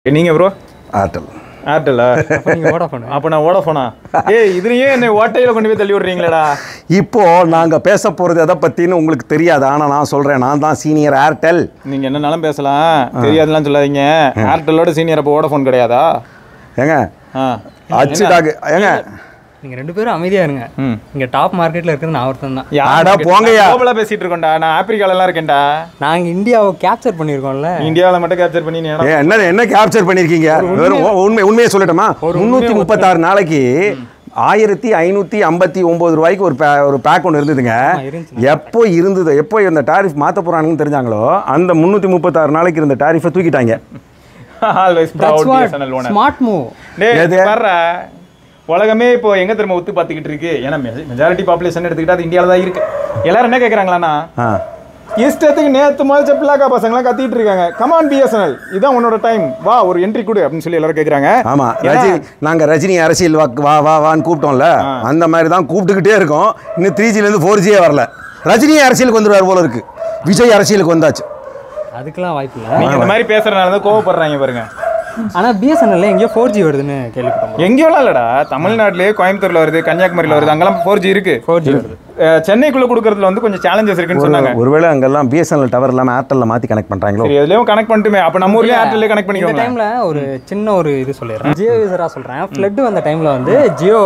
நீங்க bro Airtel ஏர்டெல்லா அப்போ நீங்கள் வோடாஃபோனு அப்ப நான் ஓடஃபோனா ஏய் இதுலயே என்னை ஓட்டையில கொண்டு போய் தள்ளி விடுறீங்களேடா இப்போ நாங்க பேச போறது எதை பத்தின்னு உங்களுக்கு தெரியாது ஆனா நான் சொல்றேன் நான் தான் சீனியர் ஏர்டெல் நீங்க என்னனாலும் பேசலாம் தெரியாதுலாம் சொல்லாதீங்க ஏர்டெல்லோட சீனியர் அப்போ ஓடஃபோன் கிடையாதா ஏங்க ஆ அச்சுடாக்கு ஏங்க நீங்கள் ரெண்டு பேரும் அமைதியாக இருங்க ம் இங்கே டாப் மார்க்கெட்டில் இருக்கிறது நான் ஒருத்தன் தான் அட போங்கய்யா. கோபலா பேசிட்டு இருக்கோம்டா நான் ஆப்பிரிக்கால எல்லாம் இருக்கேன்டா நாங்கள் இந்தியாவை கேப்சர் பண்ணியிருக்கோம்ல இந்தியாவில் மட்டும் கேப்சர் பண்ணி நீ ஏ என்ன என்ன கேப்சர் பண்ணிருக்கீங்க வெறும் உ- உண்மை உண்மையை சொல்லட்டுமா முந்நூற்றி முப்பத்தாறு நாளைக்கு ஆயிரத்தி ஐநூற்றி ஐம்பத்தி ஒம்பது ரூபாய்க்கு ஒரு பே- ஒரு பேக் ஒன்று இருந்ததுங்க இருந்துச்சு. எப்போ இருந்தது எப்போ இந்த டாரிஃப் மாற்ற போகிறாங்கன்னு தெரிஞ்சாங்களோ அந்த முந்நூற்றி முப்பத்தாறு நாளைக்கு இருந்த டாரிஃபை தூக்கிட்டாங்க always proud BSNL owner smart move டேய் எது? வர்ற உலகமே இப்போ எங்க திரும்ப ஒத்து பார்த்துக்கிட்டு இருக்கு ஏன்னா மெஜாரிட்டி பாப்புலேஷன் எடுத்துக்கிட்டா அது இந்தியாவில் தான் இருக்கு எல்லாரும் என்ன கேட்குறாங்களாண்ணா ஆ இஷ்டத்துக்கு நேத்து முதல் செப்பிலாக்கா பசங்களாம் கத்திட்டு இருக்காங்க கமான் பிஎஸ்என்எல் இதான் உன்னோட டைம் வா ஒரு என்ட்ரி கொடு அப்படின்னு சொல்லி எல்லாரும் கேட்குறாங்க ஆமா ரஜினி நாங்க ரஜினி அரசியல் வாக்கு வா வா வான்னு கூப்பிட்டோம்ல அந்த மாதிரி தான் கூப்பிட்டுக்கிட்டே இருக்கோம் இன்னும் த்ரீ ஜிலேருந்து ஃபோர் ஜியே வரல ரஜினி அரசியலுக்கு வந்துருவார் போல இருக்கு விஜய் அரசியலுக்கு வந்தாச்சு அதுக்கெல்லாம் வாய்ப்பு இல்லை நீங்க இந்த மாதிரி பேசுறதுனால தான் கோவப்படுறாங்க பாருங்க ஆனால் பிஎஸ்என்எல்ல எங்கேயோ ஃபோர் ஜி வருதுன்னு கேள்விப்பட்டோம் எங்கேயோலாம் இல்லடா தமிழ்நாட்டிலே கோயம்புத்தூர்ல வருது கன்னியாகுமரியில வருது அங்கெல்லாம் ஃபோர் ஜி இருக்கு ஃபோர் ஜி வருது அஹ் சென்னைக்குள்ள கொடுக்கறதுல வந்து கொஞ்சம் சேலஞ்சஸ் இருக்குன்னு சொன்னாங்க ஒருவேளை அங்கெல்லாம் பிஎஸ்என்எல் டவர் இல்லாமல் ஏர்டெல்ல மாற்றி கனெக்ட் பண்ணுறாங்களோ சரி அதுலயும் கனெக்ட் பண்ணிட்டுமே அப்ப நம்ம ஊர்லயே ஏர்டெல்லே கனெக்ட் இந்த பண்ணிக்கோங்க டைம்ல ஒரு சின்ன ஒரு இது சொல்லிடுறேன் ஜியோ யூசரா சொல்றேன் ஃப்ளட் வந்த டைம்ல வந்து Jio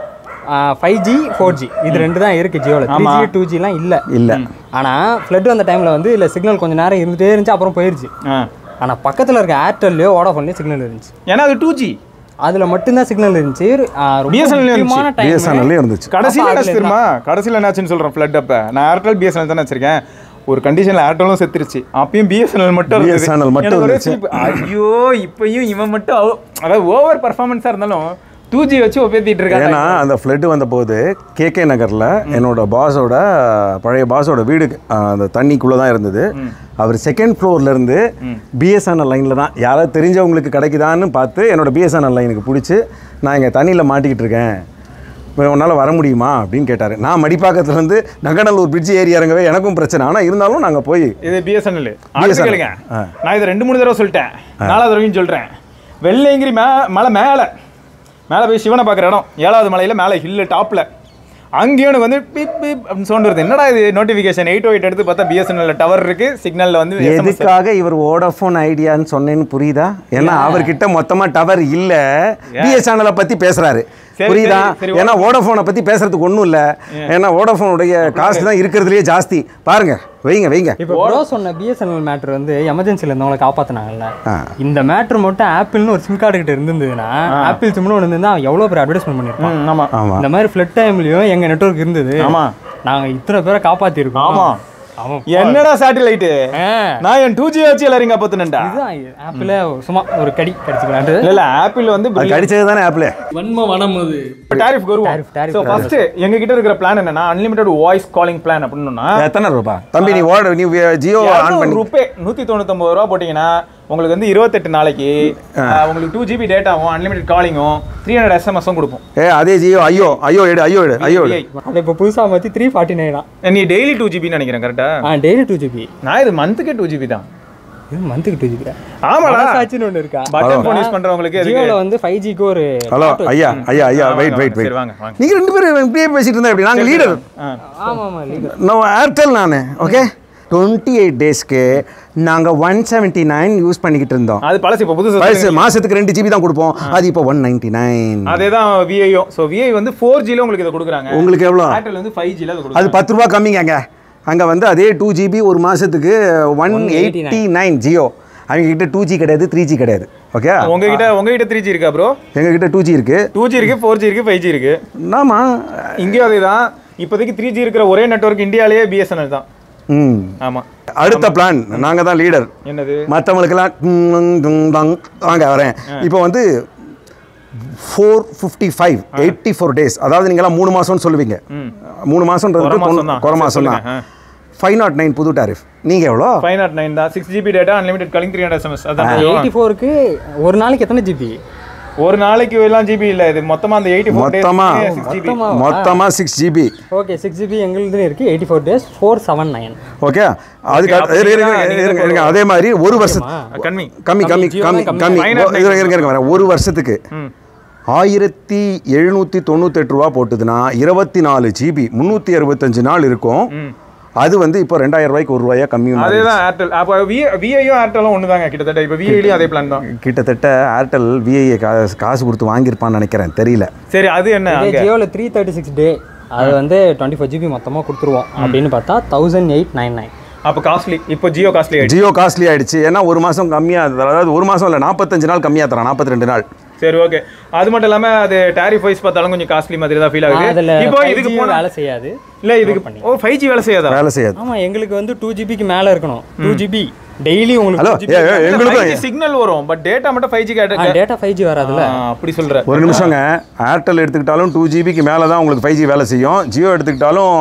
five G four G இது ரெண்டு தான் இருக்கு ஜியோல த்ரீ ஜி டூ ஜிலாம் இல்ல இல்லை ஆனா ஃப்ளட் வந்த டைம்ல வந்து இல்ல சிக்னல் கொஞ்ச நேரம் இருந்துட்டே இருந்துச்சு அப்புறம் போயிருச்சு ஆ. ஆனா பக்கத்துல இருக்க ஏர்டெல்லையோ வோடாஃபோன்லயும் சிக்னல் இருந்துச்சு ஏன்னா அது டூ ஜி அதுல மட்டும்தான் சிக்னல் இருந்துச்சு ஆ, ரொம்ப BSNL ல முக்கியமான டைம் பிஎஸ்என்எல்லே இருந்துச்சு கடைசியில் அப்ப என்ன அதுல தெரியுமா கடைசியில் என்னாச்சுன்னு சொல்கிறேன் ஃப்ளட் அப்போ நான் ஏர்டெல் பிஎஸ்என்எல் தானே வச்சிருக்கேன் ஒரு கண்டிஷனில் ஏர்டெலும் செத்துருச்சு அப்பயும் பிஎஸ்என்எல் மட்டும் இருந்தது. BSNL மட்டும் எனக்கு ஒரே இருந்துச்சு. சிரிப்பு. ஐயோ இப்பயும் இவன் மட்டும் அவ- அதாவது ஓவர் பர்ஃபார்மன்ஸாக இருந்தாலும் டூ ஜி வச்சு ஒப்பேத்திட்டு இருக்காங்க ஏன்னா அந்த ஃப்ளட் வந்தபோது கேகே நகரில் என்னோட பாஸோட பழைய பாஸோட வீடு ஆ, அந்த தண்ணிக்குள்ளே தான் இருந்தது அவர் செகண்ட் ஃப்ளோர்லேருந்து பிஎஸ்என்எல் லைனில் தான் யாராவது தெரிஞ்சவங்களுக்கு கிடைக்குதான்னு பார்த்து என்னோட பிஎஸ்என்எல் லைனுக்கு பிடிச்சி நான் இங்கே தண்ணியில் மாட்டிக்கிட்டு இருக்கேன் உன்னால் வர முடியுமா அப்படின்னு கேட்டார் நான் மடிப்பாக்கத்துலேருந்து நங்கநல்லூர் பிரிட்ஜ் ஏறி இறங்கவே எனக்கும் பிரச்சனை ஆனால் இருந்தாலும் நாங்கள் போய் இது பிஎஸ்என்எல் BSNL. அடுத்து கேளுங்க ஆ. நான் இதை ரெண்டு மூணு தடவை சொல்லிட்டேன் நாலாவது தடவையும் சொல்கிறேன் வெள்ளையங்கிரி மே மலை மேலே மேலே போய் சிவனை பார்க்குற இடம் ஏழாவது மலையில் மேலே ஹில்லு டாப்பில் அங்கேயும் எனக்கு வந்து பீப் பீப் அப்படின்னு சவுண்ட் வருது என்னடா இது நோட்டிஃபிகேஷன் எயிட் எயிட் எடுத்து பார்த்தா பிஎஸ்என்எல் டவர் இருக்கு சிக்னலில் வந்து SMS எதுக்காக இவர் வோடாஃபோன் ஐடியான்னு சொன்னேன்னு புரியுதா ஏன்னா அவர்கிட்ட மொத்தமா டவர் இல்ல பிஎஸ்என்எல் பத்தி பேசுறாரு சரி, புரியுதா சரி, சரி, ஏன்னா வோடாஃபோனை பத்தி பேசுறதுக்கு ஒண்ணும் இல்ல ஏன்னா வோடாஃபோனுடைய காசு தான் இருக்கிறதுலயே ஜாஸ்தி பாருங்க வைங்க வைங்க இப்போ ப்ரோ சொன்ன பிஎஸ்என்எல் மேட்ரு வந்து எமர்ஜென்சியில் இருந்தவங்களை காப்பாற்றினாங்கல்ல ஆ. இந்த மேட்ரு மட்டும் ஆப்பிள்னு ஒரு சிம் கார்டு கிட்ட இருந்திருந்ததுன்னா ஆப்பிள் சிம்னு ஒன்று இருந்தால் அவன் எவ்வளோ பேர் அட்வர்டைஸ்மெண்ட் பண்ணியிருப்பான் ம், ஆமா ஆமா இந்த மாதிரி ஃப்ளட் டைம்லயும் எங்க நெட்வொர்க் இருந்தது ஆமா நாங்க இத்தனை பேரை காப்பாத்திருக்கோம் ஆமா. அவன் என்னடா சேட்டலைட்டு ஆ, நான் என் டூ ஜி வச்சு எல்லாரையும் காப்பாத்துனேன்டா இதுதான் ஆப்பிள் சும்மா ஒரு கடி கடிச்சுக்கலான்ட்டு இல்ல இல்ல ஆப்பிள் வந்து அது கடிச்சது தானே ஆப்பிள் வன்ம வனம் அது டாரிஃப் வருவோம் Tariff, tariff, ஸோ ஃபர்ஸ்ட் எங்க கிட்ட இருக்கிற பிளான் என்னன்னா அன்லிமிட்டட் வாய்ஸ் காலிங் பிளான் அப்படின்னா எத்தனை ரூபா தம்பி நீ ஓட நீ ஜியோ ஆன் பண்ணி ரூபே நூத்தி தொண்ணூத்தொன்பது ரூபா போட்டீங்கன்னா உங்களுக்கு வந்து இருபத்தெட்டு நாளைக்கு அஹ், உங்களுக்கு டூ ஜிபி டேட்டாவும் அன்லிமிட்டட் காலிங்கும் த்ரீ ஹண்ட்ரட் எஸ்எம்எஸும் கொடுப்போம் ஏ அதே ஜியோ ஐயோ ஐயோ எடு ஐயோ எடு ஐயோ எடு அதை இப்போ புதுசா மாத்தி த்ரீ ஃபார்ட்டி நைனா நீ டெய்லி டூ ஜிபின்னு நினைக்கிறேன் கரெக்டா ஆ டெய்லி டூ ஜிபி நான் இது மந்த்துக்கே டூ ஜிபி தான் இது மந்த்துக்கு டூ ஜிபி ஆமாடா ஆச்சுன்னு ஒன்று இருக்கா பட்டன் ஃபோன் யூஸ் பண்றவங்களுக்கு எதுக்கு ஜியோல வந்து ஃபைவ் ஜிக்கு ஒரு ஹலோ ஐயா ஐயா ஐயா வாங்க, வெயிட் வெயிட் சரி, வெயிட் வாங்க, வாங்க. நீங்க ரெண்டு பேரும் இப்படியே பேசிட்டு இருந்தா எப்படி நாங்க லீடர் ஆ. ஆமா ஆமா லீடர் நான் ஏர்டெல் நான் ஓகே டுவெண்ட்டி எயிட் டேஸ்க்கு நாங்கள் ஒன் செவன்ட்டி நைன் யூஸ் பண்ணிக்கிட்டு இருந்தோம் அது பழசு இப்போ புதுசு வயசு மாசத்துக்கு ரெண்டு ஜிபி தான் கொடுப்போம் அது இப்போ ஒன் நைன்டி நைன் அதே தான் விஐயும் ஸோ விஐ வந்து ஃபோர் ஜில உங்களுக்கு இதை கொடுக்குறாங்க உங்களுக்கு எவ்வளோ ஏர்டெல் வந்து ஃபைவ் ஜில அதை அது கொடுக்குறாங்க பத்து ரூபா கம்மிங்க அங்கே வந்து அதே டூ ஜிபி ஒரு மாதத்துக்கு ஒன் எயிட்டி நைன் ஜியோ அவங்க கிட்ட டூ ஜி கிடையாது த்ரீ ஜி கிடையாது ஓகே உங்ககிட்ட உங்ககிட்ட த்ரீ ஜி இருக்கா ப்ரோ எங்ககிட்ட டூ ஜி இருக்கு டூ ஜி இருக்கு ஃபோர் ஜி இருக்கு ஃபைவ் ஜி இருக்கு ஆமா இங்கேயும் அதே தான் இப்போதைக்கு த்ரீ ஜி இருக்கிற ஒரே நெட்வொர்க் இந்தியாலேயே பிஎஸ்என்எல் தான் ம் ஆமா அடுத்த பிளான் நாங்கள் தான் லீடர் என்னது மற்றவங்களுக்கெல்லாம் வாங்க வரேன் இப்போ வந்து four fifty five eighty four days அதாவது நீங்களாம் மூணு மாதம்னு சொல்லுவீங்க மூணு குறை மாதம்ன்றது மாசம் தான். குறை மாதம் தான் சொல்லுங்க, ஃபைவ் நாட் நைன் புது டாரிஃப் நீங்கள் எவ்வளோ ஃபைவ் நாட் நைன் தான் six GB data unlimited calling three hundred SMS அதான் எயிட்டி ஃபோருக்கு ஒரு நாளைக்கு எத்தனை ஜிபி ஒரு நாளைக்கு எல்லாம் ஜிபி இல்ல இது மொத்தமா அந்த எயிட்டி ஃபோர் மொத்தமா ஜிபி மொத்தமா six GB okay six GB எங்களுது இருக்கு eighty four days four seven nine okay அதுக்கு அப்ப இரு- இரு- நீங்க- இரு- இரு- இருங்க. அதே மாதிரி ஒரு வருஷம் கம்மி கம்மி கம்மி Jio கம்மி தான் கம்மி Minus ஓ, இருங்க, இருங்க, இருங்க, வரேன். ஒரு வருஷத்துக்கு ம் ஆயிரத்தி எழுநூற்றி தொண்ணூத்தெட்டு ரூபா போட்டுதுன்னா இருபத்தி நாலு ஜிபி முந்நூற்றி அறுபத்தஞ்சு நாள் இருக்கும் ம் அது வந்து இப்போ ரெண்டாயிரம் ரூபாய்க்கு ஒரு ரூபாயா கம்மி அதேதான் ஏர்டெல் அப்போ வி விஐயும் ஏர்டெலும் ஒன்று தாங்க கிட்டத்தட்ட இப்போ விஐலையும் அதே பிளான் தான் கிட்டத்தட்ட ஏர்டெல் விஐஏ காசு காசு கொடுத்து வாங்கியிருப்பான்னு நினைக்கிறேன் தெரியல சரி அது என்ன இதே அங்க ஜியோவில் த்ரீ தேர்ட்டி சிக்ஸ் டே அது வந்து டுவெண்ட்டி ஃபோர் ஜிபி மொத்தமாக கொடுத்துருவோம் அப்படின்னு பார்த்தா தௌசண்ட் எயிட் நைன் நைன் அப்போ காஸ்ட்லி இப்போ ஜியோ காஸ்ட்லி ஆயிடுச்சு ஜியோ காஸ்ட்லி ஆயிடுச்சு ஏன்னா ஒரு மாதம் கம்மியாக அதாவது ஒரு மாதம் இல்லை நாற்பத்தஞ்சு நாள் கம்மியாக தரான் நாற்பத்தி ரெண்டு நாள் சரி ஓகே அது மட்டும் இல்லாம அது டாரிஃப் வைஸ் பார்த்தாலும் கொஞ்சம் காஸ்ட்லி மாதிரி தான் ஃபீல் ஆகுது அதில் இப்போ இதுக்கு போனா வேலை செய்யாது இல்ல இதுக்கு ஓ ஃபைவ் ஜி வேலை செய்யாதா வேலை செய்யாது ஆமாம் எங்களுக்கு வந்து டூ ஜிபிக்கு மேலே இருக்கணும் டூ ஜிபி டெய்லி உங்களுக்கு ஹலோ 2GB ஏ, ஏ, எங்களுக்கும் சிக்னல் வரும் பட் டேட்டா மட்டும் ஃபைவ் ஜி ஆ கேட்டு டேட்டா ஃபைவ் ஜி வராதுல்ல அப்படி சொல்ற ஒரு நிமிஷங்க ஏர்டெல் எடுத்துக்கிட்டாலும் டூ ஜிபிக்கு மேலே தான் உங்களுக்கு ஃபைவ் ஜி வேலை செய்யும் ஜியோ எடுத்துக்கிட்டாலும்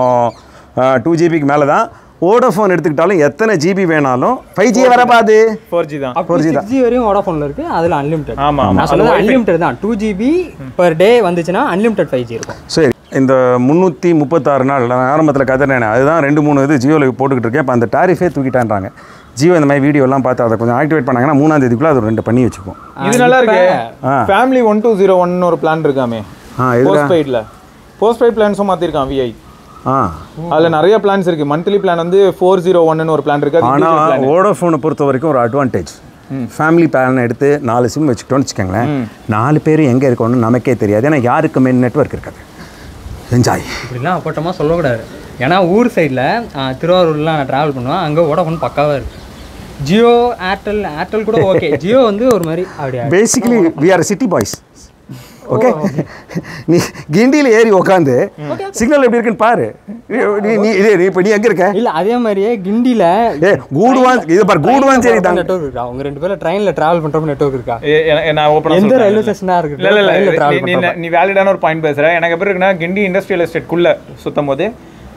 டூ ஜிபிக்கு மேலே தான் வோடஃபோன் எடுத்துக்கிட்டாலும் எத்தனை ஜிபி வேணாலும் ஃபைவ் ஜி வரப்பாது ஃபோர் ஜி தான் அப்போ சிக்ஸ் ஜி வரையும் வோடாஃபோனில் இருக்கு அதில் அன்லிமிட்டட் ஆமா ஆமா நான் சொல்றது அன்லிமிட்டட் தான் டூ ஜிபி பர் டே வந்துச்சுன்னா அன்லிமிட்டட் ஃபைவ் ஜி இருக்கும் சரி இந்த முந்நூற்றி முப்பத்தாறு நாள் நான் ஆரம்பத்தில் கதறினேன் அதுதான் ரெண்டு மூணு இது ஜியோவில் போட்டுக்கிட்டு இருக்கேன் இப்போ அந்த டாரிஃபே தூக்கிட்டான்றாங்க ஜியோ இந்த மாதிரி வீடியோலாம் பார்த்து அதை கொஞ்சம் ஆக்டிவேட் பண்ணாங்கன்னா மூணாம் தேதிக்குள்ளே அது ஒரு ரெண்டு பண்ணி வச்சுப்போம் இது நல்லா இருக்கு ஆ. Family one two zero one ஒரு பிளான் இருக்காமே ஆ இதுல போஸ்ட் பெய்டில் போஸ்ட் பெய்ட் பிளான்ஸும் மாற்றிருக்கான் விஐ ஆ அதுல நிறைய பிளான்ஸ் இருக்கு மந்த்லி பிளான் வந்து ஃபோர் ஜீரோ ஒன்னு ஒரு பிளான் இருக்கு அது individual ஆனால் plan. வோடோஃபோனை பொறுத்த வரைக்கும் ஒரு அட்வான்டேஜ் ஃபேமிலி பிளான் எடுத்து நாலு சிம் வச்சுக்கிட்டோம்னு வச்சுக்கோங்களேன் நாலு பேர் எங்கே இருக்கணும்னு நமக்கே தெரியாது ஏன்னா யாருக்கு மெயின் நெட்வொர்க் இருக்காது என்ஜாய் இப்படிலாம் அப்பட்டமாக சொல்லக்கூடாது ஏன்னா ஊர் சைடில் திருவாரூர்லாம் நான் ட்ராவல் பண்ணுவேன் அங்கே வோடாஃபோன் பக்காவாக இருக்கு ஜியோ ஏர்டெல் ஏர்டெல் கூட ஓகே ஜியோ வந்து ஒரு மாதிரி அப்படியா basically we are city boys okay நீ கிண்டியில் ஏறி உக்காந்து சிக்னல் எப்படி இருக்குன்னு பாரு நீ நீ இதே நீ இப்போ நீ எங்கே இருக்க இல்லை அதே மாதிரியே கிண்டியில் ஏ கூடுவான் இது பாரு கூடுவான் சரி தாங்க நெட்வொர்க் இருக்கா உங்க ரெண்டு பேரும் ட்ரெயினில் ட்ராவல் பண்ணுறப்ப நெட்வொர்க் இருக்கா ஏ- எ- எ- நான் ஓப்பனாக எந்த ரயில்வே ஸ்டேஷனாக இருக்கு இல்ல இல்ல ட்ரெயினில் இல்ல ட்ராவல் நீ- நீ நீ வேலிடான ஒரு பாயிண்ட் பேசுற எனக்கு எப்படி இருக்குன்னா கிண்டி இண்டஸ்ட்ரியல் எஸ்டேட்குள்ள சுத்தும் போது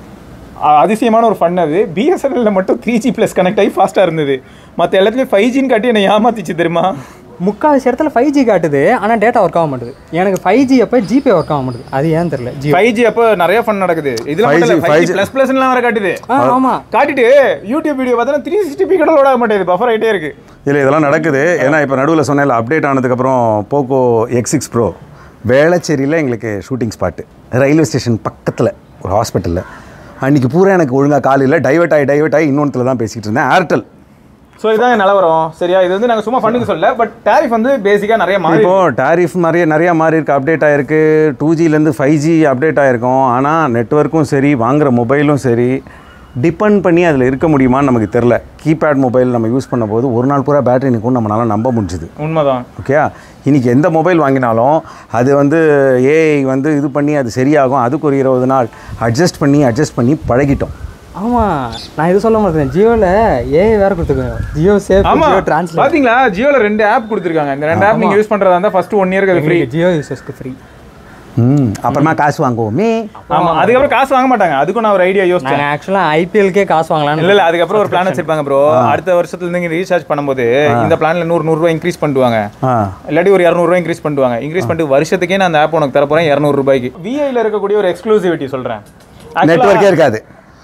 அ- அதிசயமான ஒரு ஃபன் அது பிஎஸ்என்எல்ல மட்டும் த்ரீ ஜி ப்ளஸ் கனெக்ட் ஆகி ஃபாஸ்ட்டாக இருந்தது மற்ற எல்லாத்துலேயும் ஃபைவ் ஜின்னு காட்டி என்னை ஏமாத்திச்சு தெரியுமா முக்கால்வாசி இடத்துல ஃபைவ் ஜி காட்டுது ஆனால் டேட்டா ஒர்க் ஆக மாட்டுது எனக்கு ஃபைவ் ஜி அப்போ ஜிபே ஒர்க் ஆக மாட்டுது அது ஏன் தெரியல ஜியோ ஃபைவ் ஜி அப்போ நிறைய ஃபன் நடக்குது இதுல 5G மட்டும் ஃபைவ் ஜி 5G ப்ளஸ் ப்ளஸ்லாம் வர காட்டுது ஆ ஆமாம் காட்டிட்டு யூடியூப் வீடியோ பார்த்தா த்ரீ சிக்ஸ்டி பி கூட லோட் ஆக மாட்டேங்குது பஃபர் ஆகிட்டே இருக்கு இல்லை இதெல்லாம் நடக்குது ஏன்னா இப்போ நடுவில் சொன்னேன்ல அப்டேட் ஆனதுக்கப்புறம் போக்கோ எக்ஸ் சிக்ஸ் ப்ரோ வேளச்சேரியில் எங்களுக்கு ஷூட்டிங் ஸ்பாட்டு ரயில்வே ஸ்டேஷன் பக்கத்தில் ஒரு ஹாஸ்பிட்டலில் அன்றைக்கி பூரா எனக்கு ஒழுங்காக காலையில் டைவர்ட் ஆகி டைவர்ட் ஆகி இன்னொன்றுல தான் பேசிக்கிட்டு இருந்தேன் ஏர்டெல் ஸோ இதான் என் நிலவரம் சரியா இது வந்து நாங்கள் சும்மா ஃபண்ணுக்கு சொல்ல பட் டாரிஃப் வந்து பேசிக்காக நிறைய மாறி இப்போ டாரிஃப் நிறைய நிறையா மாறி இருக்கு அப்டேட் ஆயிருக்கு டூ ஜிலேருந்து ஃபைவ் ஜி அப்டேட் ஆயிருக்கும் ஆனால் நெட்வொர்க்கும் சரி வாங்குற மொபைலும் சரி டிபெண்ட் பண்ணி அதில் இருக்க முடியுமான்னு நமக்கு தெரில கீபேட் மொபைல் நம்ம யூஸ் பண்ணும்போது ஒரு நாள் பூரா பேட்டரி நிற்கும் நம்மளால நம்ப முடிஞ்சுது உண்மைதான் ஓகே இன்னைக்கு எந்த மொபைல் வாங்கினாலும் அது வந்து ஏஐ வந்து இது பண்ணி அது சரியாகும் அதுக்கு ஒரு இருபது நாள் அட்ஜஸ்ட் பண்ணி அட்ஜஸ்ட் பண்ணி பழகிட்டோம் ஆமாம் நான் இது சொல்ல மாட்டேன் ஜியோவில் ஏஐ வேறு கொடுத்துருக்கோம் ஜியோ சேஃப் ஆமா ஜியோ டிரான்ஸ்லேட் பாத்தீங்களா ஜியோல ரெண்டு ஆப் கொடுத்துருக்காங்க இந்த ரெண்டு ஆப் நீங்க யூஸ் பண்றதா இருந்தா ஃபர்ஸ்ட் ஒன் இயருக்கு அது ஃப்ரீ ஜியோ யூசர்ஸ்க்கு ஃப்ரீ ம் அப்புறமா காசு வாங்குவோமே ஆமா அதுக்கப்புறம் காசு வாங்க மாட்டாங்க அதுக்கும் நான் ஒரு ஐடியா யோசிச்சேன் நாங்கள் ஆக்சுவலாக ஐபிஎல்கே காசு வாங்கலாம்னு இல்ல இல்ல அதுக்கப்புறம் ஒரு பிளான் வச்சிருப்பாங்க ப்ரோ அடுத்த வருஷத்துல இருந்து நீங்க ரீசார்ஜ் பண்ணும்போது இந்த பிளான்ல நூறு நூறு ரூபாய் இன்க்ரீஸ் பண்ணுவாங்க ஆ இல்லாட்டி ஒரு இரநூறுவா இன்க்ரீஸ் பண்ணுவாங்க இன்க்ரீஸ் பண்ணிட்டு வருஷத்துக்கே நான் அந்த ஆப் உனக்கு தர போறேன் இரநூறு ரூபாய்க்கு விஐல இருக்கக்கூடிய ஒரு எக்ஸ்க்ளூசிவிட்டி சொல்றேன் Actually, நெட்வொர்க்கே இருக்காது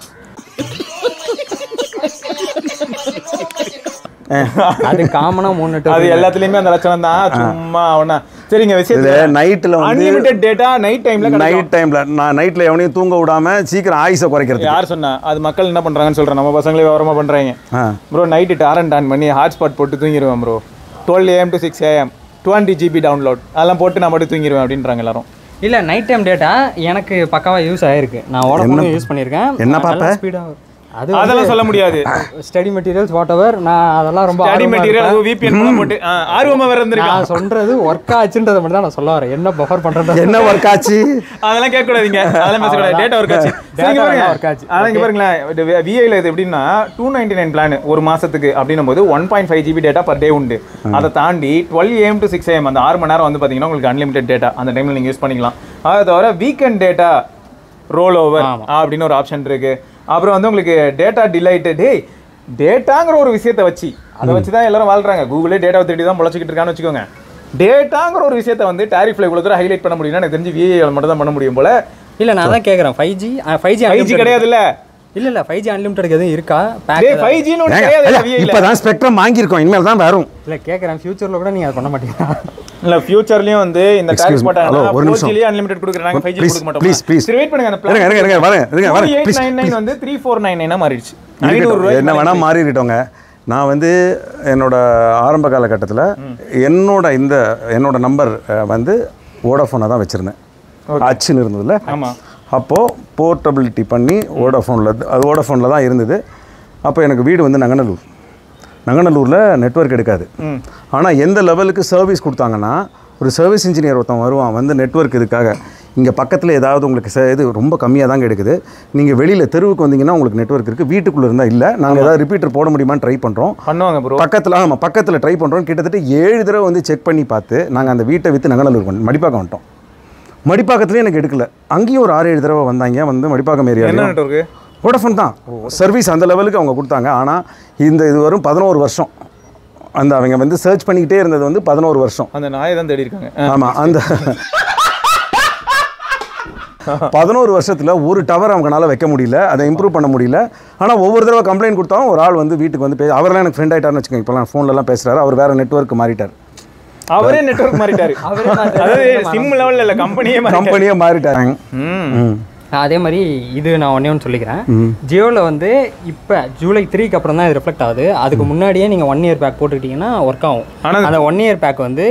அது காமனாக மூணு அது நெட்வொர்க் எல்லாத்துலயுமே அந்த லட்சணம் தான் சும்மா அவனா சரிங்க இது விஷயத்துல நைட்டில் வந்து அன்லிமிட்டெட் டேட்டா நைட் டைம்ல நைட் டைமில் நான் நைட்டில் எவனையும் தூங்க விடாம சீக்கிரம் ஆயுசை குறைக்கிறது யார் சொன்னா அது மக்கள் என்ன பண்றாங்கன்னு சொல்றேன் நம்ம பசங்களே விவரமா பண்றாங்க ஆ ப்ரோ நைட்டு டாரண்ட் ஆன் பண்ணி ஹாட்ஸ்பாட் போட்டு தூங்கிடுவேன் bro twelve AM to six AM twenty GB download அதெல்லாம் போட்டு நான் மட்டும் தூங்கிடுவேன் அப்படின்றாங்க எல்லாரும் இல்லை நைட் டைம் டேட்டா எனக்கு பக்காவாக யூஸ் ஆயிருக்கு நான் ஓட யூஸ் பண்ணியிருக்கேன் என்ன பார்ப்ப? ஸ்பீடாக அது அதெல்லாம் சொல்ல முடியாது ஸ்டடி மெட்டீரியல்ஸ் வாட் எவர் நான் அதெல்லாம் ரொம்ப ஸ்டடி ஆர்வமா மெட்டீரியல் இருப்பேன். அது விபிஎன் போட்டு ஆ, ஆர்வமா வேற இருந்திருக்கான் நான் சொல்றது ஒர்க் ஆச்சுன்றதை மட்டும் தான் நான் சொல்ல வரேன் என்ன பஃபர் பண்றது என்ன ஒர்க் ஆச்சு அதெல்லாம் கேட்க கூடாதீங்க அதெல்லாம் பேசக்கூடாது டேட்டா ஒர்க் ஆச்சு சரி, இங்க Data பாருங்க work ஆச்சு. அதான் இங்க பாருங்களேன் விஐல இது எப்படின்னா டூ நைன்டி நைன் பிளான் ஒரு மாசத்துக்கு அப்படின்னும் போது one point five GB data per day உண்டு அதை தாண்டி twelve AM to six AM அந்த ஆறு மணி நேரம் வந்து பாத்தீங்கன்னா உங்களுக்கு அன்லிமிட்டட் டேட்டா அந்த டைம்ல நீங்க யூஸ் பண்ணிக்கலாம் அதை தவிர வீக்கெண்ட் டேட்டா ரோல் ஓவர் அப்படின்னு ஒரு ஆப்ஷன் இருக்கு அப்புறம் வந்து உங்களுக்கு டேட்டா டிலைட்டு டேய் டேட்டாங்கிற ஒரு விஷயத்தை வச்சு அதை வச்சு தான் எல்லாரும் வாழ்றாங்க கூகுளே டேட்டாவை தேடி தான் முளைச்சிக்கிட்டு இருக்கான்னு வச்சுக்கோங்க டேட்டாங்கிற ஒரு விஷயத்தை வந்து டேரிஃப்ல இவ்வளோ தூரம் ஹைலைட் பண்ண முடியும்னா எனக்கு தெரிஞ்சு விஏ மட்டும் தான் பண்ண முடியும் போல இல்லை நான் தான் கேட்குறேன் five G five G five G கிடையாதுல்ல இல்லை இல்லை ஃபைவ் ஜி அன்லிமிட்டட் எதுவும் இருக்கா டேய் பேக் ஃபைவ் ஜின்னு ஒன்று கிடையாது விஏல இப்போ தான் ஸ்பெக்ட்ரம் வாங்கியிருக்கோம் இனிமேல் தான் வரும் இல்லை கேட்குறேன் ஃபியூச்சரில் கூட நீங்கள் அதை பண்ண மாட்டீங்களா இல்ல ஃபியூச்சர்லயும் வந்து இந்த Excuse டாரிஃப் me. போட்டாங்கன்னா Hello, ஒரு 4G நிமிஷம். லயே அன்லிமிட்டட் கொடுக்குறாங்க 5G Please, கொடுக்க மாட்டோம் please, please. சரி வெயிட் பண்ணுங்க அந்த இருங்க இருங்க இருங்க வரேன் இருங்க வரேன் ப்ளீஸ் 899 வந்து 3499 மாறிடுச்சு 500 இருக்கட்டும். ரூபாய் என்ன வேணா மாறிட்டோங்க நான் வந்து என்னோட ஆரம்ப காலகட்டத்தில் என்னோட இந்த என்னோட நம்பர் வந்து வோடாஃபோனை தான் வச்சுருந்தேன் அச்சுன்னு இருந்ததுல ஆமா அப்போது போர்ட்டபிலிட்டி பண்ணி வோடாஃபோனில் அது வோடாஃபோனில் தான் இருந்தது அப்போ எனக்கு வீடு வந்து நங்கநல்லூர் நங்கநல்லூரில் நெட்வொர்க் எடுக்காது ஆனால் எந்த லெவலுக்கு சர்வீஸ் கொடுத்தாங்கன்னா ஒரு சர்வீஸ் இன்ஜினியர் ஒருத்தன் வருவான் வந்து நெட்வொர்க் இதுக்காக இங்கே பக்கத்தில் ஏதாவது உங்களுக்கு ச- இது ரொம்ப கம்மியாக தாங்க எடுக்குது நீங்கள் வெளியில் தெருவுக்கு வந்தீங்கன்னா உங்களுக்கு நெட்வொர்க் இருக்குது வீட்டுக்குள்ளே இருந்தால் இல்லை நாங்கள் ஏதாவது ரிப்பீட்டர் போட முடியுமான்னு ட்ரை பண்ணுறோம் பண்ணுவாங்க ப்ரோ பக்கத்தில் ஆமாம் பக்கத்தில் ட்ரை பண்ணுறோம் கிட்டத்தட்ட ஏழு தடவை வந்து செக் பண்ணி பார்த்து நாங்கள் அந்த வீட்டை விற்று நங்கநல்லூர் கொண்டு மடிப்பாக்கம் வந்துட்டோம் மடிப்பாக்கத்துலேயே எனக்கு எடுக்கல அங்கேயும் ஒரு ஆறு ஏழு தடவை வந்தாங்க வந்து மடிப்பாக்கம் என்ன ஏரியா நெட்வொர்க் வோடஃபோன் தான் சர்வீஸ் அந்த லெவலுக்கு அவங்க கொடுத்தாங்க ஆனால் இந்த இது வரும் பதினோரு வருஷம் அந்த அவங்க வந்து சர்ச் பண்ணிக்கிட்டே இருந்தது வந்து பதினோரு வருஷம் அந்த நாயை தான் தேடி இருக்காங்க ஆமாம் அந்த பதினோரு வருஷத்தில் ஒரு டவர் அவங்களால வைக்க முடியல அதை இம்ப்ரூவ் பண்ண முடியல ஆனால் ஒவ்வொரு தடவை கம்ப்ளைண்ட் கொடுத்தாலும் ஒரு ஆள் வந்து வீட்டுக்கு வந்து பே அவரெல்லாம் எனக்கு ஃப்ரெண்ட் ஆகிட்டார்னு வச்சுக்கோங்க இப்போலாம் ஃபோன்லலாம் பேசுகிறாரு அவர் வேறு நெட்வொர்க் மாறிட்டார் அவரே நெட்வொர்க் மாறிட்டாரு அதாவது சிம் லெவல்ல இல்ல கம்பெனியே மாறி கம்பெனியே மாறிட்டாங்க ம் ம் அதே மாதிரி இது நான் ஒன்றே ஒன்று சொல்லிக்கிறேன் ஜியோவில் வந்து இப்போ ஜூலை த்ரீக்கு அப்புறம் தான் இது ரிஃப்ளெக்ட் ஆகுது அதுக்கு முன்னாடியே நீங்கள் ஒன் இயர் பேக் போட்டுக்கிட்டீங்கன்னா ஒர்க் ஆகும் ஆனா- அந்த ஒன் இயர் பேக் வந்து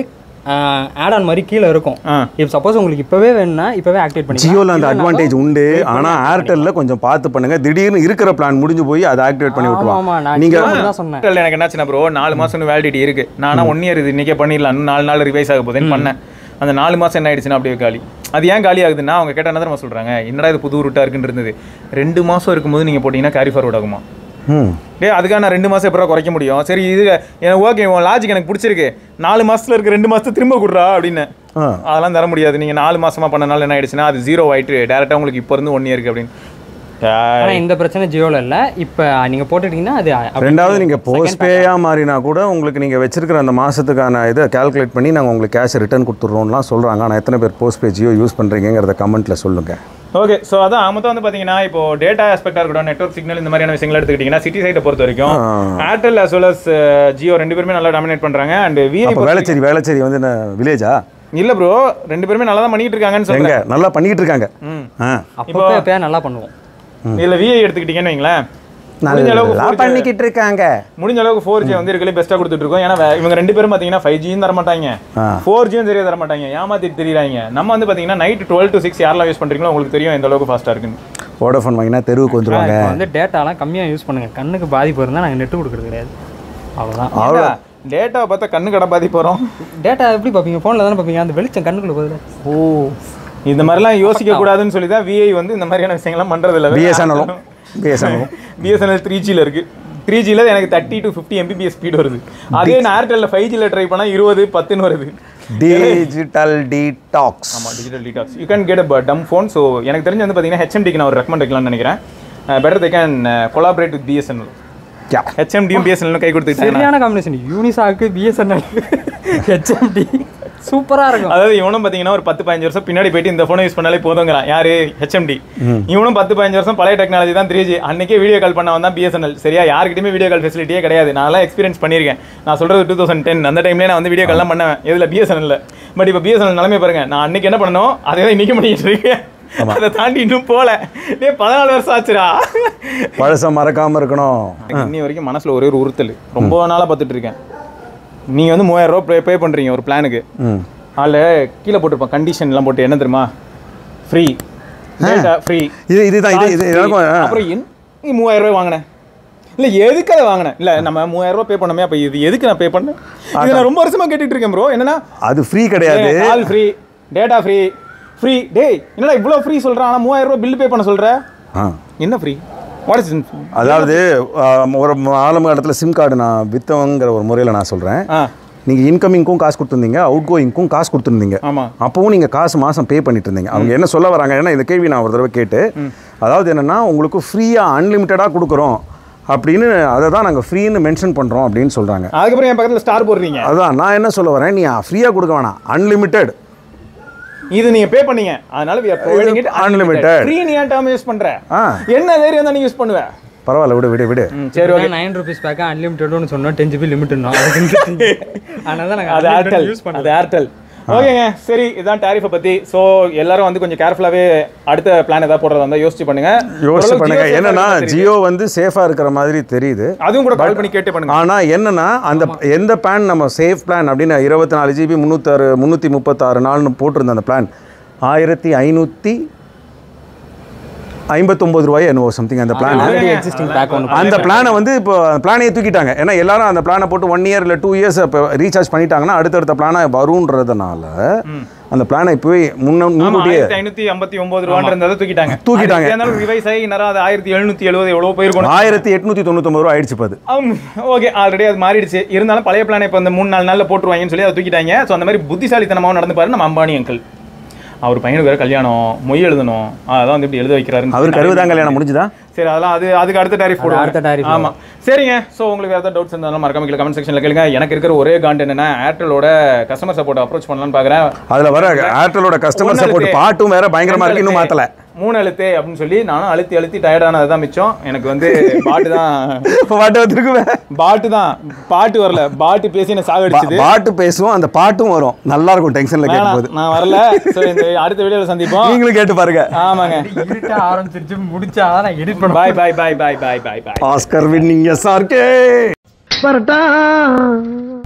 ஆட் ஆன் மாதிரி கீழே இருக்கும் ஆ. இப்போ சப்போஸ் உங்களுக்கு இப்போவே வேணும்னா இப்போவே ஆக்டிவேட் பண்ணி ஜியோவில் அந்த அட்வான்டேஜ் உண்டு ஆனால் ஏர்டெல்லில் கொஞ்சம் பார்த்து பண்ணுங்க திடீர்னு இருக்கிற பிளான் முடிஞ்சு போய் அதை ஆக்டிவேட் பண்ணி ஆமா விட்டுருவான் நான் நீங்க- ஜியோ தான் சொன்னேன் Airtel எனக்கு என்னாச்சுன்னா ப்ரோ நாலு மாசம் வேலிடிட்டி இருக்கு நானா ஒன் இயர் இது இன்னைக்கே பண்ணிடலாம் இன்னும் நாலு நாள் ரிவைஸ் ஆக போகுதுன்னு பண்ணேன் அந்த நாலு மாசம் என்ன ஆயிடுச்சுன்னா அப்படியே காலி அது ஏன் காலி ஆகுதுன்னா அவங்க கேட்ட என்ன தெரியுமா சொல்றாங்க என்னடா இது புது ரூட்டா இருக்குன்னு இருந்தது ரெண்டு மாசம் இருக்கும்போது நீங்க போட்டீங்கன்னா கேரி ஃபார்வர்ட் ஆகுமா ம் டேய் அதுக்காக நான் ரெண்டு மாசம் எப்பறம் குறைக்க முடியும் சரி இது எனக்கு ஓகே உன் லாஜிக் எனக்கு பிடிச்சிருக்கு நாலு மாசத்துல இருக்க ரெண்டு மாசத்தை திரும்ப கொடுறா அப்படின்னு ஆ அதெல்லாம் தர முடியாது நீங்க நாலு மாசமா பண்ணனால என்ன ஆயிடுச்சுன்னா அது ஜீரோ ஆயிட்டு டேரக்டா உங்களுக்கு இப்போ இருந்து ஒன் இயருக்கு அப்படின்னு ஆனால் இந்த பிரச்சனை ஜியோவில் இல்லை இப்போ நீங்கள் போட்டுட்டீங்கன்னா அது அப்படி ரெண்டாவது நீங்கள் second போஸ்ட் பேயாக மாறினா கூட உங்களுக்கு நீங்கள் வச்சிருக்கிற அந்த மாதத்துக்கான இதை கால்குலேட் பண்ணி நாங்கள் உங்களுக்கு கேஷ் ரிட்டர்ன் கொடுத்துட்றோம்லாம் சொல்கிறாங்க ஆனால் எத்தனை பேர் போஸ்ட் பே ஜியோ யூஸ் பண்ணுறீங்கிறத கமெண்ட்டில் சொல்லுங்கள் ஓகே ஸோ அதான் மொத்தம் வந்து பார்த்தீங்கன்னா இப்போ டேட்டா ஆஸ்பெக்டாக இருக்கட்டும் நெட்வொர்க் சிக்னல் இந்த மாதிரியான விஷயங்கள் எடுத்துக்கிட்டிங்கன்னா சிட்டி சைட்டை பொறுத்த வரைக்கும் Airtel as well as Jio ரெண்டு பேருமே நல்லா டாமினேட் பண்ணுறாங்க அண்ட் விஐ அப்போ வேளச்சேரி வேளச்சேரி வந்து என்ன வில்லேஜா இல்லை ப்ரோ ரெண்டு பேருமே நல்லா தான் பண்ணிட்டு இருக்காங்கன்னு எங்க சொல்கிறேன் நல்லா பண்ணிக்கிட்டு இருக்காங்க ஆ அப்பப்போ எப்போயா நல்லா பண்ணுவோம் இதில் விஐ எடுத்துக்கிட்டிங்கன்னு வைங்களேன் முடிஞ்ச அளவுக்கு நல்லா 4G பண்ணிக்கிட்டு இருக்காங்க முடிஞ்ச அளவுக்கு ஃபோர் ஜி வந்து இருக்கலே பெஸ்ட்டாக கொடுத்துட்டு இருக்கோம் ஏன்னா வே- இவங்க ரெண்டு பேரும் பார்த்தீங்கன்னா ஃபைவ் ஜியும் தர மாட்டாங்க ஆ. ஃபோர் ஜியும் சரியாக தர மாட்டாங்க ஏமாத்திட்டு தெரியுறாங்க நம்ம வந்து பார்த்தீங்கன்னா நைட் டுவெல் டு சிக்ஸ் யாரெல்லாம் யூஸ் பண்ணுறீங்களோ உங்களுக்கு தெரியும் எந்த அளவுக்கு ஃபாஸ்ட்டாக இருக்குன்னு வோடஃபோன் வாங்கினா தெருவுக்கு வந்துருவாங்க இப்போ வந்து டேட்டாலாம் கம்மியாக யூஸ் பண்ணுங்க கண்ணுக்கு பாதிப்பு இருந்தால் நாங்கள் நெட்டு கொடுக்குறது கிடையாது அவ்வளோதான் அவ்வளோ டேட்டாவை பார்த்தா கண்ணு கடை பாதி போகிறோம் டேட்டா எப்படி பார்ப்பீங்க ஃபோனில் தானே பார்ப்பீங்க அந்த வெளிச்சம் கண்ணுக்குள்ள போகுது ஓ இந்த மாதிரிலாம் யோசிக்க கூடாதுன்னு சொல்லி தான் விஐ வந்து இந்த மாதிரியான விஷயங்கள்லாம் பண்றது இல்ல பிஎஸ்என்எலும் பிஎஸ்என்எலும் பிஎஸ்என்எல் த்ரீ ஜியில் இருக்கு த்ரீ ஜியில் எனக்கு thirty to fifty MBPS speed வருது அதே நான் ஏர்டெல்ல ஃபைவ் ஜியில் ட்ரை பண்ணால் இருபது பத்துன்னு வருது டிஜிட்டல் டீடாக்ஸ் ஆமாம் digital detox you can get a dumb phone so எனக்கு தெரிஞ்சு வந்து பார்த்தீங்கன்னா ஹெச்எம்டிக்கு நான் ஒரு ரெக்கமெண்ட் வைக்கலாம்னு நினைக்கிறேன் better they can collaborate with BSNL yeah ஹெச்எம்டியும் பிஎஸ்என்எல் கை கொடுத்துக்கிட்டாங்க சரியான காம்பினேஷன் யூனிசாக்கு பிஎஸ்என்எல் ஹெச்எம்டி சூப்பராக இருக்கும் அதாவது இவனும் பார்த்தீங்கன்னா ஒரு பத்து பதினஞ்சு வருஷம் பின்னாடி போயிட்டு இந்த ஃபோனை யூஸ் பண்ணாலே போதுங்கிறான் யாரு ஹெச்எம்டி இவனும் பத்து பதினஞ்சு வருஷம் பழைய டெக்னாலஜி தான் த்ரீ ஜி அன்னைக்கே வீடியோ கால் பண்ண வந்தான் பிஎஸ்என்எல் சரியா யாருக்கிட்டையுமே வீடியோ கால் ஃபெசிலிட்டியே கிடையாது நான்லாம் எக்ஸ்பீரியன்ஸ் பண்ணியிருக்கேன் நான் சொல்றது டூ தௌசண்ட் டென் அந்த டைம்லேயே நான் வந்து வீடியோ கால்லாம் பண்ணேன் இதில் பிஎஸ்என்எல் பட் இப்போ பிஎஸ்என்எல் நிலைமை பாருங்க நான் அன்னைக்கு என்ன பண்ணணும் அதே தான் இன்னைக்கு பண்ணிட்டு இருக்கேன் அதை தாண்டி இன்னும் போல டேய் பதினாலு வருஷம் ஆச்சுடா பழசை மறக்காம இருக்கணும் எனக்கு இன்னி வரைக்கும் மனசுல ஒரே ஒரு உறுத்தல் ரொம்ப நாளா பார்த்துட்டு இருக்கேன் நீங்க வந்து மூவாயிரம் ரூபா பே பே பண்றீங்க ஒரு பிளானுக்கு ம் அதில் கீழே போட்டிருப்பான் கண்டிஷன் எல்லாம் போட்டு என்ன தெரியுமா ஃப்ரீ டேட்டா ஃப்ரீ இது இதுதான் இது இது எனக்கும் ஆ. அப்புறம் என் நீ மூவாயிரம் ரூபாய் வாங்கினேன் இல்லை எதுக்கு அதை வாங்கினேன் இல்லை நம்ம மூவாயிரம் ரூபாய் பே பண்ணமே அப்போ இது எதுக்கு நான் பே பண்ணேன் இது நான் ரொம்ப வருஷமா கேட்டுட்டு இருக்கேன் ப்ரோ என்னன்னா அது ஃப்ரீ கிடையாது call free data free free டேய் என்னடா இவ்வளோ ஃப்ரீ சொல்கிறேன் ஆனால் மூவாயிரம் ரூபாய் பில் பே பண்ண சொல்கிற ஆ என்ன ஃப்ரீ வாட் இஸ் அதாவது ஆ, ஒரு ஆரம்ப இடத்துல சிம் கார்டு நான் வித்தவங்கிற ஒரு முறையில் நான் சொல்கிறேன் ஆ நீங்கள் இன்கமிங்க்கும் காசு கொடுத்துருந்தீங்க அவுட் கோயிங்க்கும் காசு கொடுத்துருந்தீங்க ஆமாம் அப்பவும் நீங்கள் காசு மாதம் பே பண்ணிட்டு இருந்தீங்க அவங்க என்ன சொல்ல வராங்க ஏன்னா இந்த கேள்வி நான் ஒரு தடவை கேட்டு அதாவது என்னென்னா உங்களுக்கு ஃப்ரீயாக அன்லிமிட்டடாக கொடுக்குறோம் அப்படின்னு அதை தான் நாங்கள் ஃப்ரீன்னு மென்ஷன் பண்ணுறோம் அப்படின்னு சொல்கிறாங்க அதுக்கப்புறம் என் பக்கத்துல ஸ்டார் போடுறீங்க அதான் நான் என்ன சொல்ல வரேன் நீ ஃப்ரீயாக கொடுக்க வேணாம் அன்லிமிட்டெட் இது நீங்க பே பண்ணீங்க அதனால we are providing it unlimited. Free நீ ஏன் டேர்ம் யூஸ் பண்ற ஆ என்ன தைரியம் தான் நீ யூஸ் பண்ணுவ பரவாயில்ல விடு விடு விடு ம், சரி ஓகே நைன் ருபீஸ் பேக்கு அன்லிமிட்டட்னு சொன்னோம் டென் ஜிபி லிமிட்னோம் அதுக்கு அதனால தான் அது நாங்கள் ஏர்டெல் யூஸ் பண்ணோம் அது ஏர்டெல் ஓகேங்க சரி இதான் டாரிஃபை பத்தி ஸோ எல்லாரும் வந்து கொஞ்சம் கேர்ஃபுல்லாவே அடுத்த பிளான் ஏதாவது போடுறதா இருந்தா யோசிச்சு பண்ணுங்க யோசிச்சு ஓரளவுக்கு பண்ணுங்க Jio safe ஆ என்னன்னா இருக்கிற மாதிரி ஜியோ வந்து சேஃபாக இருக்கிற மாதிரி தெரியுது தெரியுது. அதுவும் கூட கால் பண்ணி கேட்டு பண்ணுங்க ஆனா என்னன்னா அந்த எந்த பிளான் நம்ம சேஃப் பிளான் அப்படின்னு இருபத்தி நாலு ஜிபி முந்நூத்தாறு முந்நூற்றி முப்பத்தாறு நாள்னு போட்டிருந்த அந்த பிளான் ஆயிரத்தி ஐநூற்றி ஐம்பத்தொம்பது ரூபாய் என்னவோ சம்திங் அந்த பிளான் ஆல்ரெடி எக்ஸிஸ்டிங் பேக் ஒன்று அந்த பிளானை வந்து இப்போ பிளானையே தூக்கிட்டாங்க ஏன்னா எல்லாரும் அந்த பிளானை போட்டு ஒன் இயர் இல்லை டூ இயர்ஸ் இப்போ ரீசார்ஜ் பண்ணிட்டாங்கன்னா அடுத்தடுத்த பிளானாக வருன்றதுனால அந்த பிளானை இப்போவே முன்ன ஆமா முன்கூட்டியே ஆயிரத்தி ஐநூத்தி ஐம்பத்தி ஒன்பது ரூபான்னு இருந்ததை தூக்கிட்டாங்க தூக்கிட்டாங்க. இருந்தாலும் ரிவைஸ் ஆகி நேரம் அது ஆயிரத்தி எழுநூத்தி எழுபது எவ்வளவு போயிருக்கணும் ஆயிரத்தி எட்நூற்றி தொண்ணூத்தொம்பது ரூபா ஆயிடுச்சு இப்போ அது ஓகே ஆல்ரெடி அது மாறிடுச்சு இருந்தாலும் பழைய பிளானை இப்போ இந்த மூணு நாலு நாளில் போட்டுருவாங்கன்னு சொல்லி அதை தூக்கிட்டாங்க ஸோ அந்த மாதிரி புத்திசாலித்தனமாகவும் நடந்து பாரு நம்ம அம்பானி அங்கிள் அவர் பையனுக்கு வேற கல்யாணம் மொய் எழுதணும் அதான் வந்து இப்படி எழுத வைக்கிறாருன்னு அவர் கருவுதான் கல்யாணம் முடிஞ்சுதா சரி அதெல்லாம் அது அதுக்கு அடுத்த டாரிஃப் போடுவோம் அடுத்த tariff ஆமா சரிங்க ஸோ உங்களுக்கு ஏதாவது டவுட்ஸ் இருந்தாலும் மறக்காம கீழே கமெண்ட் செக்ஷனில் கேளுங்க எனக்கு இருக்கிற ஒரே காண்ட் என்னன்னா ஏர்டெலோட கஸ்டமர் சப்போர்ட் அப்ரோச் பண்ணலாம்னு பார்க்குறேன் அதில் வர ஏர்டெலோட கஸ்டமர் சப்போர்ட் பாட்டும் வேற பயங்கரமா இருக்கு இன்னும் மாத்தல மூணு எழுத்து அப்படின்னு சொல்லி நானும் அழுத்தி அழுத்தி டயர்டானது தான் மிச்சம் எனக்கு வந்து பாட்டு தான் பாட்டு வந்துருக்குவேன் பாட்டு தான் பாட்டு வரல பாட்டு பேசி என்ன சாகடிச்சுது பாட்டு பேசுவோம் அந்த பாட்டும் வரும் நல்லா இருக்கும் டென்ஷன்ல கேட்கும் போது வேணாம், நான் வரல ஸோ இந்த அடுத்த வீடியோவில் சந்திப்போம் நீங்களும் கேட்டு பாருங்க ஆமாங்க இருட்ட ஆரம்பிச்சிருச்சு முடிச்சா நான் எடிட் பண்ண bye bye bye bye bye bye bye Oscar winning S RK வரட்டா